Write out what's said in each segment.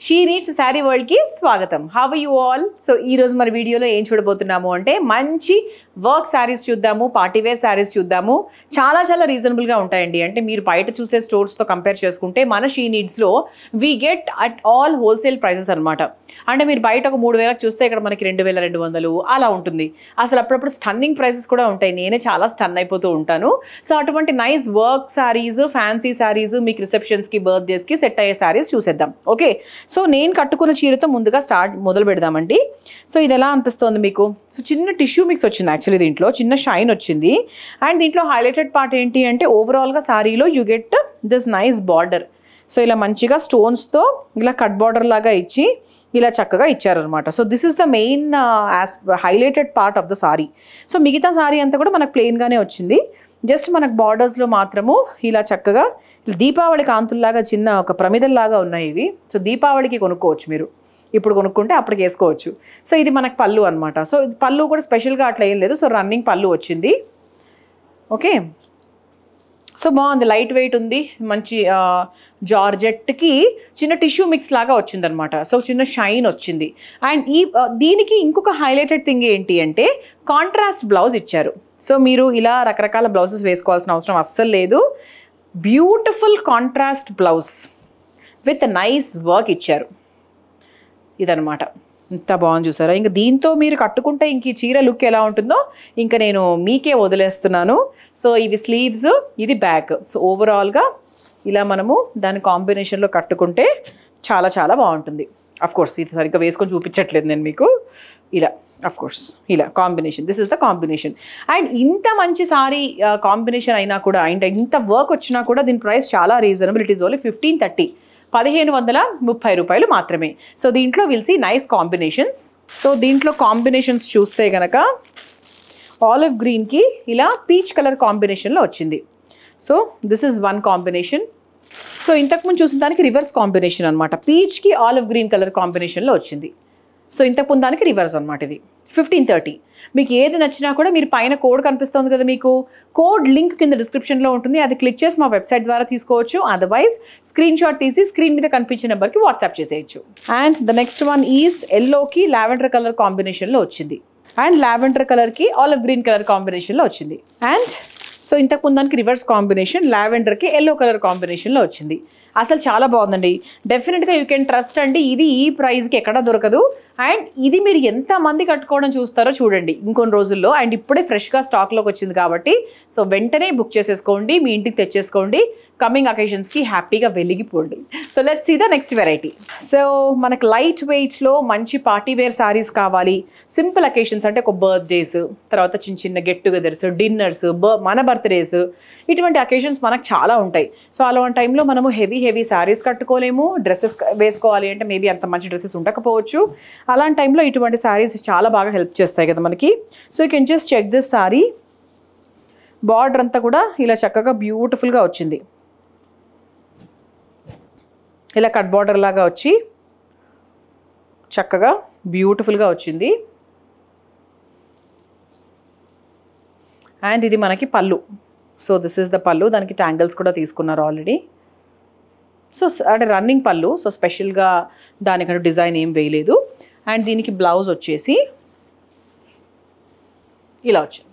she needs sari వరల్డ్కి స్వాగతం have you all so ఈ రోజు మన వీడియోలో ఏం చూడబోతున్నాము అంటే మంచి వర్క్ శారీస్ చూద్దాము పార్టీవేర్ శారీస్ చూద్దాము చాలా చాలా రీజనబుల్గా ఉంటాయండి అంటే మీరు బయట చూసే స్టోర్స్తో కంపేర్ చేసుకుంటే మన షీ నీడ్స్లో we get at all wholesale prices అనమాట అంటే మీరు బయట ఒక మూడు వేలకు చూస్తే ఇక్కడ మనకి రెండు వేల రెండు వందలు అలా ఉంటుంది అసలు అప్పుడప్పుడు స్టన్నింగ్ ప్రైసెస్ కూడా ఉంటాయి నేనే చాలా స్టన్ అయిపోతూ ఉంటాను సో అటువంటి nice work saris fancy saris మీకు రిసెప్షన్స్కి బర్త్డేస్కి సెట్ అయ్యే శారీస్ చూసేద్దాం ఓకే సో నేను కట్టుకున్న చీరతో ముందుగా స్టార్ట్ మొదలు పెడదామండి సో ఇది ఎలా అనిపిస్తుంది మీకు సో చిన్న టిష్యూ మిక్స్ వచ్చింది యాక్చువల్లీ దీంట్లో చిన్న షైన్ వచ్చింది అండ్ దీంట్లో హైలైటెడ్ పార్ట్ ఏంటి అంటే ఓవరాల్గా శారీలో you get this nice border so ఇలా మంచిగా స్టోన్స్తో ఇలా కట్ బార్డర్ లాగా ఇచ్చి ఇలా చక్కగా ఇచ్చారనమాట so this is the main as highlighted part of the sari so మిగతా సారీ అంతా కూడా మనకు ప్లెయిన్గానే వచ్చింది జస్ట్ మనకు బార్డర్స్లో మాత్రము ఇలా చక్కగా దీపావళి కాంతుల్లాగా చిన్న ఒక ప్రమిదల్లాగా ఉన్నాయి ఇవి సో దీపావళికి కొనుక్కోవచ్చు మీరు ఇప్పుడు కొనుక్కుంటే అప్పటికి వేసుకోవచ్చు సో ఇది మనకు పళ్ళు అనమాట సో ఇది పళ్ళు కూడా స్పెషల్గా అట్లా ఏం లేదు సో రన్నింగ్ పళ్ళు వచ్చింది ఓకే సో బాగుంది లైట్ వెయిట్ ఉంది మంచి ఆ, జార్జెట్కి చిన్న టిష్యూ మిక్స్ లాగా వచ్చిందనమాట సో చిన్న షైన్ వచ్చింది అండ్ ఈ ఆ, దీనికి ఇంకొక హైలైటెడ్ థింగ్ ఏంటి అంటే కాంట్రాస్ట్ బ్లౌజ్ ఇచ్చారు సో మీరు ఇలా రకరకాల బ్లౌజెస్ వేసుకోవాల్సిన అవసరం అస్సలు లేదు beautiful contrast blouse with nice work ఇచ్చారు ఇదనమాట ఇంత బాగుంది చూసారా ఇంకా దీంతో మీరు కట్టుకుంటే ఇంక ఈ చీర లుక్ ఎలా ఉంటుందో ఇంకా నేను మీకే వదిలేస్తున్నాను సో ఇవి స్లీవ్స్ ఇది బ్యాక్ సో ఓవరాల్గా ఇలా మనము దాని కాంబినేషన్లో కట్టుకుంటే చాలా చాలా బాగుంటుంది అఫ్ కోర్స్ ఇది సరిగ్గా వేసుకొని చూపించట్లేదు నేను మీకు ఇలా అఫ్ కోర్స్ ఇలా combination this is the combination and ఇంత మంచి సారీ కాంబినేషన్ అయినా కూడా అండ్ ఇంత వర్క్ వచ్చినా కూడా దీని ప్రైస్ చాలా reasonable it is only fifteen thirty పదిహేను వందల ముప్పై రూపాయలు మాత్రమే సో దీంట్లో విల్సి నైస్ కాంబినేషన్స్ సో దీంట్లో కాంబినేషన్స్ చూస్తే గనక ఆలివ్ గ్రీన్కి ఇలా పీచ్ కలర్ కాంబినేషన్లో వచ్చింది so this is one combination so ఇంతకుముందు చూసిన దానికి రివర్స్ కాంబినేషన్ అనమాట పీచ్కి ఆలివ్ గ్రీన్ కలర్ కాంబినేషన్లో వచ్చింది సో ఇంతకుముందు దానికి రివర్స్ అనమాట ఇది ఫిఫ్టీన్ థర్టీ మీకు ఏది నచ్చినా కూడా మీరు పైన కోడ్ కనిపిస్తుంది కదా మీకు కోడ్ లింక్ కింద డిస్క్రిప్షన్లో ఉంటుంది అది క్లిక్ చేసి మా వెబ్సైట్ ద్వారా తీసుకోవచ్చు అదర్వైజ్ స్క్రీన్ షాట్ తీసి స్క్రీన్ మీద కనిపించే నెంబర్కి వాట్సాప్ చేసేయచ్చు and the next one is ఎల్లోకి లావెండర్ కలర్ కాంబినేషన్లో వచ్చింది అండ్ లావెండర్ కలర్కి ఆలివ్ గ్రీన్ కలర్ కాంబినేషన్లో వచ్చింది అండ్ సో ఇంతకు ముందు దానికి రివర్స్ కాంబినేషన్ లావెండర్కి ఎల్లో కలర్ కాంబినేషన్లో వచ్చింది అసలు చాలా బాగుందండి డెఫినెట్గా యూ కెన్ ట్రస్ట్ అండి ఇది ఈ ప్రైస్కి ఎక్కడ దొరకదు అండ్ ఇది మీరు ఎంతమంది కట్టుకోవడం చూస్తారో చూడండి ఇంకొన్ని రోజుల్లో అండ్ ఇప్పుడే ఫ్రెష్గా స్టాక్లోకి వచ్చింది కాబట్టి సో వెంటనే బుక్ చేసేసుకోండి మీ ఇంటికి తెచ్చేసుకోండి కమింగ్ అకేషన్స్కి హ్యాపీగా వెలిగిపోండి so let's see the next variety so మనకు లైట్ వెయిట్లో మంచి పార్టీ వేర్ సారీస్ కావాలి సింపుల్ అకేషన్స్ అంటే ఒక బర్త్డేస్ తర్వాత చిన్న చిన్న గెట్ టుగెదర్స్ డిన్నర్స్ బ మన బర్త్డేస్ ఇటువంటి అకేషన్స్ మనకు చాలా ఉంటాయి సో అలాంటి టైంలో మనము హెవీ హెవీ శారీస్ కట్టుకోలేము డ్రెస్సెస్ వేసుకోవాలి అంటే మేబీ అంత మంచి డ్రెస్సెస్ ఉండకపోవచ్చు అలాంటి టైంలో ఇటువంటి శారీస్ చాలా బాగా హెల్ప్ చేస్తాయి కదా మనకి so you can just check this sari border అంతా కూడా ఇలా చక్కగా బ్యూటిఫుల్గా వచ్చింది ఇలా కట్ బార్డర్ లాగా వచ్చి చక్కగా బ్యూటిఫుల్గా వచ్చింది అండ్ ఇది మనకి పళ్ళు సో దిస్ ఇస్ ద పళ్ళు దానికి ట్యాంగిల్స్ కూడా తీసుకున్నారు ఆల్రెడీ సో అంటే రన్నింగ్ పళ్ళు సో స్పెషల్గా దానికంటూ డిజైన్ ఏం వేయలేదు అండ్ దీనికి బ్లౌజ్ వచ్చేసి ఇలా వచ్చింది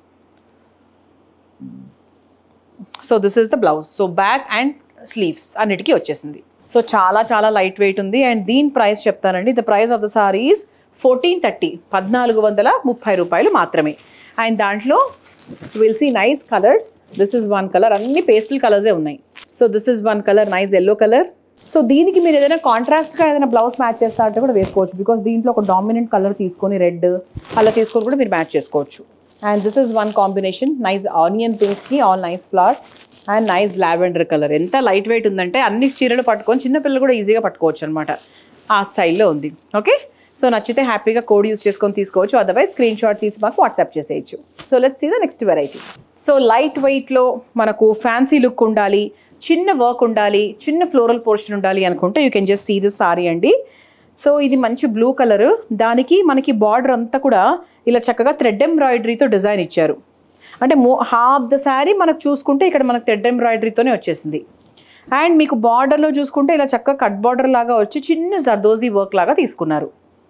so this is the blouse so back and sleeves అన్నిటికీ వచ్చేసింది సో చాలా చాలా లైట్ వెయిట్ ఉంది అండ్ దీని ప్రైస్ చెప్తానండి the price of the saris fourteen thirty పద్నాలుగు వందల ముప్పై రూపాయలు మాత్రమే అండ్ దాంట్లో will see nice colours this is one colour అన్ని పేస్టల్ కలర్సే ఉన్నాయి so this is one colour nice yellow colour so దీనికి మీరు ఏదైనా కాంట్రాస్ట్గా ఏదైనా బ్లౌజ్ మ్యాచ్ చేస్తా అంటే కూడా వేసుకోవచ్చు బికాస్ దీంట్లో ఒక డామినెంట్ కలర్ తీసుకొని రెడ్ అలా తీసుకొని కూడా మీరు మ్యాచ్ చేసుకోవచ్చు and this is one combination nice onion పింక్కి all nice flowers and nice lavender colour ఎంత లైట్ వెయిట్ ఉందంటే అన్ని చీరలు పట్టుకొని చిన్నపిల్లలు కూడా ఈజీగా పట్టుకోవచ్చు అనమాట ఆ స్టైల్లో ఉంది ఓకే సో నచ్చితే హ్యాపీగా కోడ్ యూస్ చేసుకొని తీసుకోవచ్చు అదర్వైజ్ స్క్రీన్ షాట్ తీసి మాకు వాట్సాప్ చేసేయచ్చు so let's see the next variety so light వెయిట్లో మనకు ఫ్యాన్సీ లుక్ ఉండాలి చిన్న వర్క్ ఉండాలి చిన్న ఫ్లోరల్ పోర్షన్ ఉండాలి అనుకుంటే you can just see this sari అండి సో ఇది మంచి బ్లూ కలర్ దానికి మనకి బార్డర్ అంతా కూడా ఇలా చక్కగా థ్రెడ్ ఎంబ్రాయిడరీతో డిజైన్ ఇచ్చారు అంటే మో హాఫ్ ద శారీ మనకు చూసుకుంటే ఇక్కడ మనకు థ్రెడ్ ఎంబ్రాయిడరీతోనే వచ్చేసింది అండ్ మీకు బార్డర్లో చూసుకుంటే ఇలా చక్కగా కట్ బార్డర్ లాగా వచ్చి చిన్న జర్దోజీ వర్క్ లాగా తీసుకున్నారు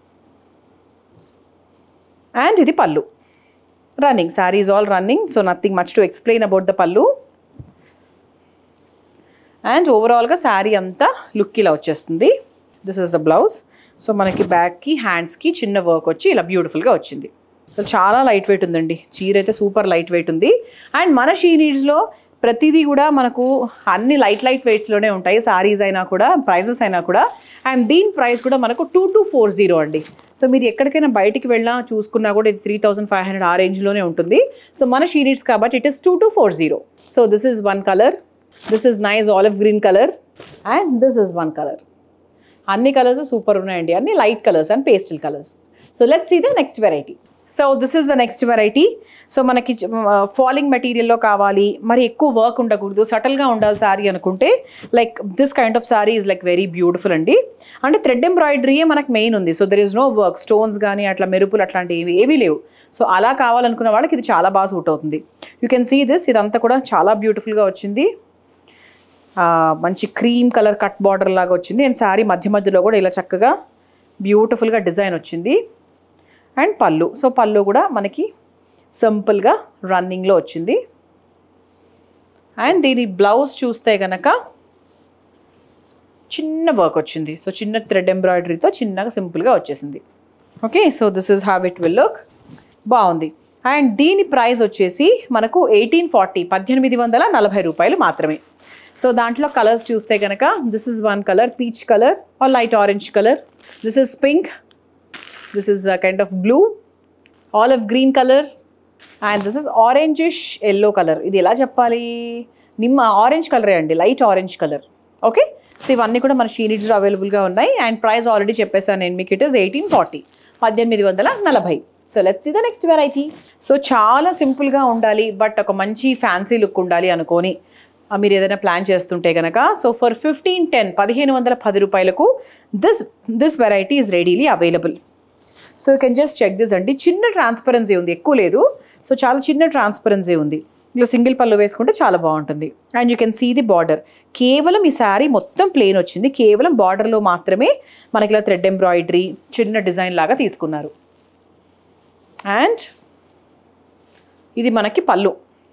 అండ్ ఇది పళ్ళు running sari is all running so nothing much to explain about the పళ్ళు అండ్ ఓవరాల్గా శారీ అంతా లుక్ ఇలా వచ్చేస్తుంది this is the blouse so మనకి బ్యాక్కి హ్యాండ్స్కి చిన్న వర్క్ వచ్చి ఇలా బ్యూటిఫుల్గా వచ్చింది సో చాలా లైట్ వెయిట్ ఉందండి చీర అయితే సూపర్ లైట్ వెయిట్ ఉంది అండ్ మన షీ నీడ్స్లో ప్రతిదీ కూడా మనకు అన్ని లైట్ లైట్ వెయిట్స్లోనే ఉంటాయి సారీస్ అయినా కూడా ప్రైజెస్ అయినా కూడా అండ్ దీని ప్రైస్ కూడా మనకు టూ టూ ఫోర్ జీరో అండి సో మీరు ఎక్కడికైనా బయటికి వెళ్ళినా చూసుకున్నా కూడా ఇది త్రీ థౌసండ్ ఫైవ్ హండ్రెడ్ ఆ రేంజ్లోనే ఉంటుంది సో మన షీ నీడ్స్ కాబట్టి it is two two four zero so this is one colour this is nice olive green colour and this is one colour అన్ని కలర్స్ సూపర్ ఉన్నాయండి అన్ని light colours and pastel colours so let's see the next variety so this is the next variety so మనకి falling మెటీరియల్లో కావాలి మరి ఎక్కువ work ఉండకూడదు సటల్గా ఉండాలి సారీ అనుకుంటే like this kind of sari is like very beautiful అండి అంటే థ్రెడ్ ఎంబ్రాయిడరీయే మనకు మెయిన్ ఉంది so there is no work stones కానీ అట్లా మెరుపులు అట్లాంటివి ఏవీ లేవు సో అలా కావాలనుకున్న వాళ్ళకి ఇది చాలా బాగా సూట్ అవుతుంది యూ కెన్ సీ దిస్ ఇదంతా కూడా చాలా బ్యూటిఫుల్గా వచ్చింది ఆ, మంచి క్రీమ్ కలర్ కట్ బార్డర్ లాగా వచ్చింది అండ్ శారీ మధ్య మధ్యలో కూడా ఇలా చక్కగా బ్యూటిఫుల్గా డిజైన్ వచ్చింది అండ్ పళ్ళు సో పళ్ళు కూడా మనకి సింపుల్గా రన్నింగ్లో వచ్చింది అండ్ దీని బ్లౌజ్ చూస్తే గనక చిన్న వర్క్ వచ్చింది సో చిన్న థ్రెడ్ ఎంబ్రాయిడరీతో చిన్నగా సింపుల్గా వచ్చేసింది okay so this is have it will look బాగుంది అండ్ దీని ప్రైస్ వచ్చేసి మనకు ఎయిటీన్ ఫార్టీ పద్దెనిమిది వందల నలభై రూపాయలు మాత్రమే సో దాంట్లో కలర్స్ చూస్తే కనుక this is one colour peach colour or light orange colour this is pink this is kind of blue olive green colour and this is orangish yellow colour ఇది ఎలా చెప్పాలి నిమ్మ ఆరెంజ్ కలరే అండి light orange colour okay so ఇవన్నీ కూడా మన షీనిడ్స్లో అవైలబుల్గా ఉన్నాయి అండ్ ప్రైస్ ఆల్రెడీ చెప్పేసాను నేను మీకు ఇట్ ఇస్ ఎయిటీన్ ఫార్టీ పద్దెనిమిది వందల నలభై so let's the next variety so చాలా సింపుల్గా ఉండాలి బట్ ఒక మంచి ఫ్యాన్సీ లుక్ ఉండాలి అనుకొని ఆ, మీరు ఏదైనా ప్లాన్ చేస్తుంటే కనుక సో ఫర్ ఫిఫ్టీన్ టెన్ పదిహేను వందల పది రూపాయలకు this this variety is readily available so you can just check this అండి చిన్న ట్రాన్స్పరెన్సీ ఉంది ఎక్కువ లేదు సో చాలా చిన్న ట్రాన్స్పరెన్సీ ఉంది ఇలా సింగిల్ పళ్ళు వేసుకుంటే చాలా బాగుంటుంది and you can see the border కేవలం ఈ శారీ మొత్తం ప్లేన్ వచ్చింది కేవలం బార్డర్లో మాత్రమే మనకి ఇలా థ్రెడ్ ఎంబ్రాయిడరీ చిన్న డిజైన్ లాగా తీసుకున్నారు అండ్ ఇది మనకి పళ్ళు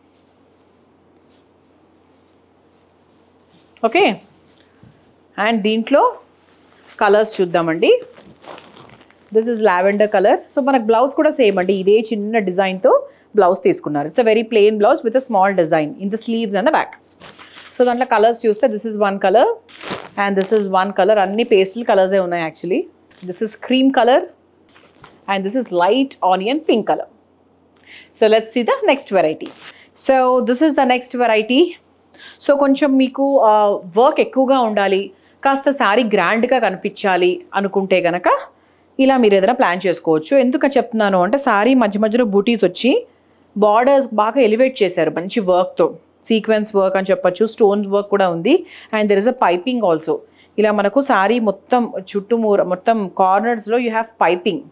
ఓకే అండ్ దీంట్లో కలర్స్ చూద్దామండి this is lavender colour so మనకు బ్లౌజ్ కూడా సేమ్ అండి ఇదే చిన్న డిజైన్తో బ్లౌజ్ తీసుకున్నారు it's a very plain blouse with a small design in the sleeves and the back so దాంట్లో కలర్స్ చూస్తే this is one colour and this is one colour అన్ని పేస్టల్ కలర్సే ఉన్నాయి actually this is cream colour and this is light onion pink colour so let's see the next variety so this is the next variety so కొంచెం మీకు work ఎక్కువగా ఉండాలి కాస్త శారీ గ్రాండ్గా కనిపించాలి అనుకుంటే గనక ఇలా మీరు ఏదైనా ప్లాన్ చేసుకోవచ్చు ఎందుకని చెప్తున్నాను అంటే శారీ మధ్య మధ్యలో బూటీస్ వచ్చి బార్డర్స్ బాగా ఎలివేట్ చేశారు మంచి వర్క్తో సీక్వెన్స్ వర్క్ అని చెప్పొచ్చు స్టోన్ వర్క్ కూడా ఉంది and there is a piping also ఇలా మనకు శారీ మొత్తం చుట్టుమూర మొత్తం కార్నర్స్లో యూ హ్యావ్ పైపింగ్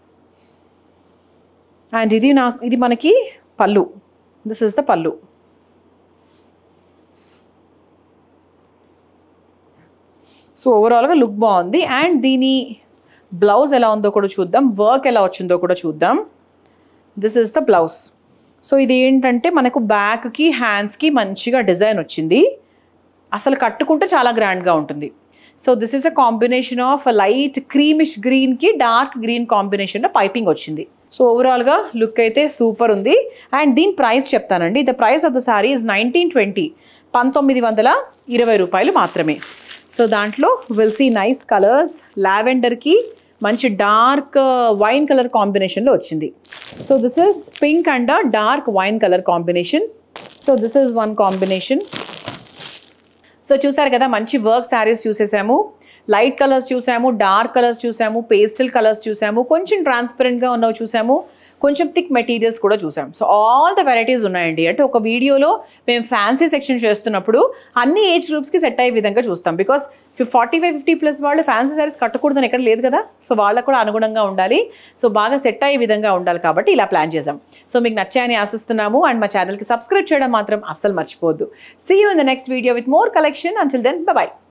అండ్ ఇది నాకు ఇది మనకి పళ్ళు దిస్ ఇస్ ద పళ్ళు సో ఓవరాల్గా లుక్ బాగుంది అండ్ దీని బ్లౌజ్ ఎలా ఉందో కూడా చూద్దాం వర్క్ ఎలా వచ్చిందో కూడా చూద్దాం this is the blouse so ఇది ఏంటంటే మనకు బ్యాక్కి హ్యాండ్స్కి మంచిగా డిజైన్ వచ్చింది అసలు కట్టుకుంటే చాలా గ్రాండ్గా ఉంటుంది so this is a combination of light creamish గ్రీన్కి డార్క్ గ్రీన్ కాంబినేషన్లో పైపింగ్ వచ్చింది సో ఓవరాల్గా లుక్ అయితే సూపర్ ఉంది అండ్ దీని ప్రైస్ చెప్తానండి the price of the sari is nineteen twenty పంతొమ్మిది వందల ఇరవై రూపాయలు మాత్రమే సో దాంట్లో విల్ సీ నైస్ కలర్స్ లావెండర్కి మంచి డార్క్ వైన్ కలర్ కాంబినేషన్లో వచ్చింది so this is pink and dark wine colour combination so this is one combination so చూసారు కదా మంచి వర్క్ శారీస్ చూసేసాము లైట్ కలర్స్ చూసాము డార్క్ కలర్స్ చూసాము పేస్టల్ కలర్స్ చూసాము కొంచెం ట్రాన్స్పరెంట్గా ఉన్నవి చూసాము కొంచెం థిక్ మెటీరియల్స్ కూడా చూసాం సో ఆల్ ద వెరైటీస్ ఉన్నాయండి అంటే ఒక వీడియోలో మేము ఫ్యాన్సీ సెక్షన్ చేస్తున్నప్పుడు అన్ని ఏజ్ గ్రూప్స్కి సెట్ అయ్యే విధంగా చూస్తాం because forty five fifty plus వాళ్ళు ఫ్యాన్సీ సారీస్ కట్టకూడదని ఎక్కడ లేదు కదా సో వాళ్ళకు కూడా అనుగుణంగా ఉండాలి సో బాగా సెట్ అయ్యే విధంగా ఉండాలి కాబట్టి ఇలా ప్లాన్ చేసాం సో మీకు నచ్చాయని ఆశిస్తున్నాము అండ్ మా ఛానల్కి సబ్స్క్రైబ్ చేయడం మాత్రం అస్సలు మర్చిపోవద్దు see you in the next video with more collection until then bye